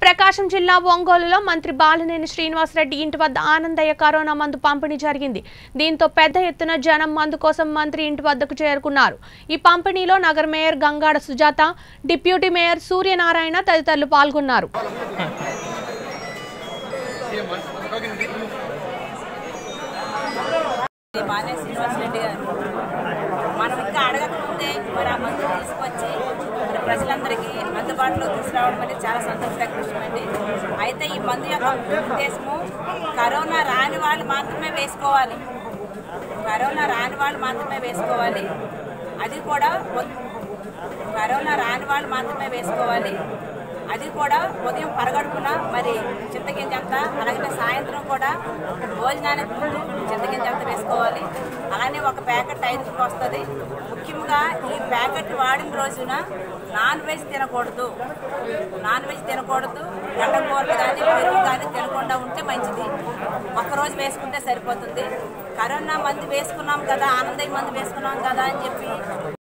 ప్రకాశం జిల్లా ఒంగోలులో మంత్రి బాలినేని శ్రీనివాసరెడ్డి ఇంటి వద్ద ఆనందయ్య కరోనా మందు పంపిణీ జరిగింది దీంతో పెద్ద ఎత్తున జనం మందు కోసం మంత్రి ఇంటి వద్దకు చేరుకున్నారు ఈ పంపిణీలో నగర mayor Gangada Sujatha deputy mayor Suryanarayana తదితరులు పాల్గొన్నారు బాలే శ్రీనివాసరెడ్డి గారు మనం ఇంకా అడగకముందే మరి ఆ మందులు తీసుకొచ్చి మరి ప్రజలందరికీ అందుబాటులో తీసుకురావడం అనేది చాలా సంతోషకర విషయం అండి అయితే ఈ మందు యొక్క ముఖ్య ఉద్దేశము కరోనా రాని వాళ్ళు మాత్రమే వేసుకోవాలి కరోనా రాని వాళ్ళు మాత్రమే వేసుకోవాలి అది కూడా ఉ- కరోనా రాని వాళ్ళు మాత్రమే వేసుకోవాలి అది కూడా ఉదయం పరగడుపున మరి చింతగింజ అంతా అలాగే సాయంత్రం కూడా భోజనానికి ముందు చింతగింజ అంతా వేసుకోవాలి అలానే ఒక ప్యాకెట్ ఐదుకి వస్తుంది ముఖ్యంగా ఈ ప్యాకెట్ వాడిన రోజున నాన్ వెజ్ తినకూడదు నాన్ వెజ్ తినకూడదు గడ్డకూరలు కానీ పెరుగు కానీ తినకుండా ఉంటే మంచిది ఒక్కరోజు వేసుకుంటే సరిపోతుంది కరోనా మందు వేసుకున్నాం కదా ఆనందయ్య మందు వేసుకున్నాం కదా అని చెప్పి